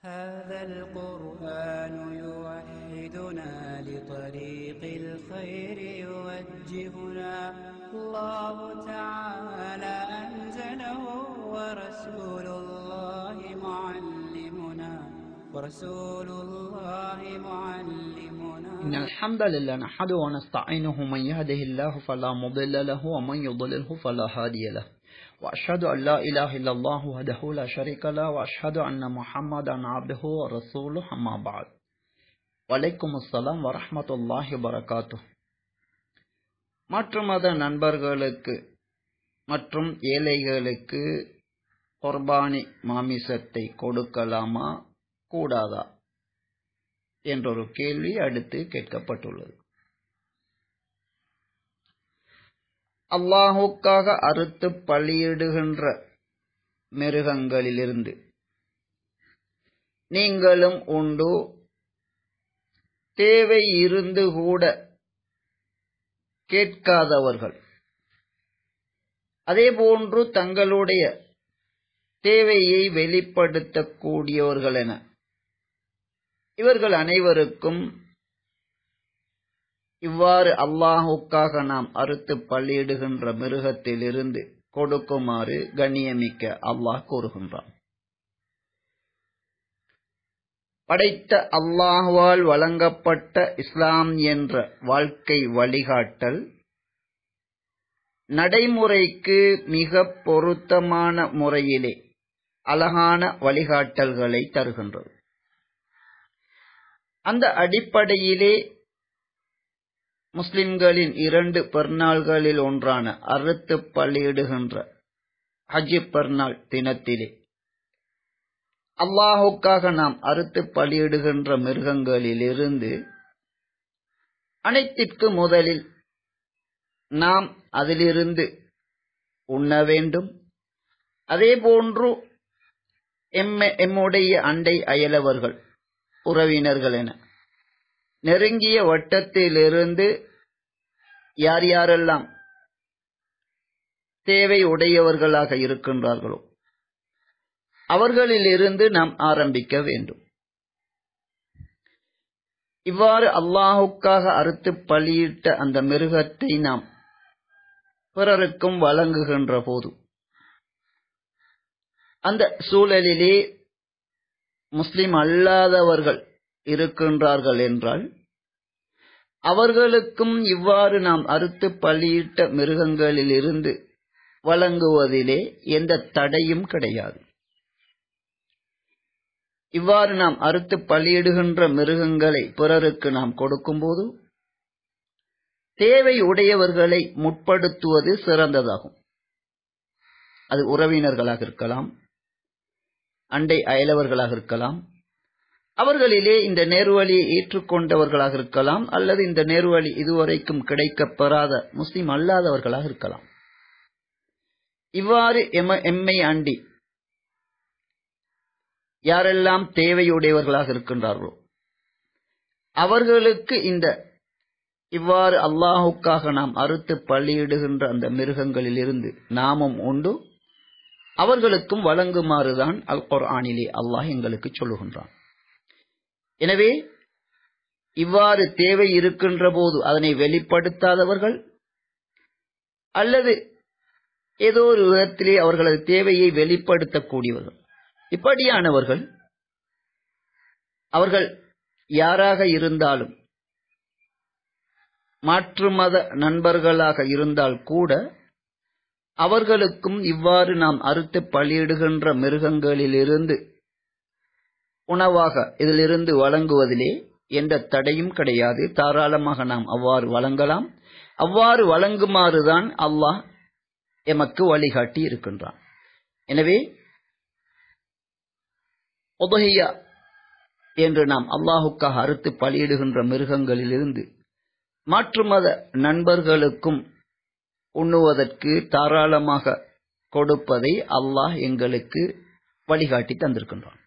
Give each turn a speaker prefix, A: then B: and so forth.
A: هذا القرآن يوحدنا لطريق الخير يوجهنا الله تعالى أنزله ورسول الله معلمنا ورسول الله معلمنا
B: إن الحمد لله نحمده ونستعينه من يهده الله فلا مضل له ومن يضلله فلا هادي له وأشهد أن لا إله إلا الله وحده لا شريك له وأشهد أن محمدا عبده ورسوله أما بعد வலைக்கும் அஸ்ஸலாம் வரஹ்மத்துல்லாஹி வபரகாத்து மற்ற மத நண்பர்களுக்கு மற்றும் ஏழைகளுக்கு குர்பானி மாமிசத்தை கொடுக்கலாமா கூடாதா என்றொரு கேள்வி அடுத்து கேட்கப்பட்டுள்ளது அல்லாஹுக்காக அறுத்து பலியிடுகின்ற மிருகங்களிலிருந்து நீங்களும் உண்டு தேவை இருந்து கூட கேட்காதவர்கள் அதேபோன்று தங்களுடைய தேவையை வெளிப்படுத்தக்கூடியவர்கள் என இவர்கள் அனைவருக்கும் இவ்வாறு அல்லாஹுக்காக நாம் அறுத்து பள்ளியிடுகின்ற மிருகத்திலிருந்து கொடுக்குமாறு கண்ணியமிக்க அல்லாஹ் கூறுகின்றான் படைத்த அல்லாஹுவால் வழங்கப்பட்ட இஸ்லாம் என்ற வாழ்க்கை வழிகாட்டல் நடைமுறைக்கு மிக பொருத்தமான முறையிலே அழகான வழிகாட்டல்களை தருகின்றது அந்த அடிப்படையிலே முஸ்லிம்களின் இரண்டு பெருநாள்களில் ஒன்றான அறுத்து பள்ளியிடுகின்ற ஹஜ் பெருநாள் தினத்திலே அல்லாஹுக்காக நாம் அறுத்து பலியிடுகின்ற மிருகங்களிலிருந்து அனைத்திற்கு முதலில் நாம் அதிலிருந்து உண்ண வேண்டும் அதேபோன்று எம்முடைய அண்டை அயலவர்கள் உறவினர்கள் என நெருங்கிய வட்டத்திலிருந்து யார் யாரெல்லாம் தேவை உடையவர்களாக இருக்கின்றார்களோ அவர்களிலிருந்து நாம் ஆரம்பிக்க வேண்டும் இவ்வாறு அல்லாஹுக்காக அறுத்து பலியிட்ட அந்த மிருகத்தை நாம் பிறருக்கும் வழங்குகின்ற போது அந்த சூழலிலே முஸ்லிம் அல்லாதவர்கள் இருக்கின்றார்கள் என்றால் அவர்களுக்கும் இவ்வாறு நாம் அறுத்து பலியிட்ட மிருகங்களிலிருந்து வழங்குவதிலே எந்த தடையும் கிடையாது இவ்வாறு நாம் அறுத்து பலியிடுகின்ற மிருகங்களை பிறருக்கு நாம் கொடுக்கும்போது தேவை உடையவர்களை முற்படுத்துவது சிறந்ததாகும் அது உறவினர்களாக இருக்கலாம் அண்டை அயலவர்களாக இருக்கலாம் அவர்களிலே இந்த நேர்வழியை ஏற்றுக்கொண்டவர்களாக இருக்கலாம் அல்லது இந்த நேர்வழி இதுவரைக்கும் கிடைக்கப்பெறாத முஸ்லிம் அல்லாதவர்களாக இருக்கலாம் இவ்வாறு எம்மை அண்டி யாரெல்லாம் தேவையுடையவர்களாக இருக்கின்றார்களோ அவர்களுக்கு இந்த இவ்வாறு அல்லாஹுக்காக நாம் அறுத்து பள்ளியிடுகின்ற அந்த மிருகங்களில் இருந்து நாமும் உண்டு அவர்களுக்கும் வழங்குமாறுதான் அல் குர்ஆனிலே அல்லாஹ் எங்களுக்கு சொல்லுகின்றான் எனவே இவ்வாறு தேவை இருக்கின்ற போது அதனை வெளிப்படுத்தாதவர்கள் அல்லது ஏதோ ஒரு விதத்திலே அவர்களது தேவையை வெளிப்படுத்தக்கூடியவர்கள் இப்படியானவர்கள் அவர்கள் யாராக இருந்தாலும் மாற்று மத நண்பர்களாக இருந்தால் கூட அவர்களுக்கும் இவ்வாறு நாம் அறுத்து பலியிடுகின்ற மிருகங்களிலிருந்து உணவாக இதிலிருந்து வழங்குவதிலே எந்த தடையும் கிடையாது தாராளமாக நாம் அவ்வாறு வழங்கலாம் அவ்வாறு வழங்குமாறுதான் அல்லாஹ் எமக்கு வழிகாட்டி இருக்கின்றான் எனவே உபஹியா என்று நாம் அல்லாஹுக்காக அறுத்து பலியிடுகின்ற மிருகங்களிலிருந்து மாற்று மத நண்பர்களுக்கும் உண்ணுவதற்கு தாராளமாக கொடுப்பதை அல்லாஹ் எங்களுக்கு வழிகாட்டி தந்திருக்கின்றான்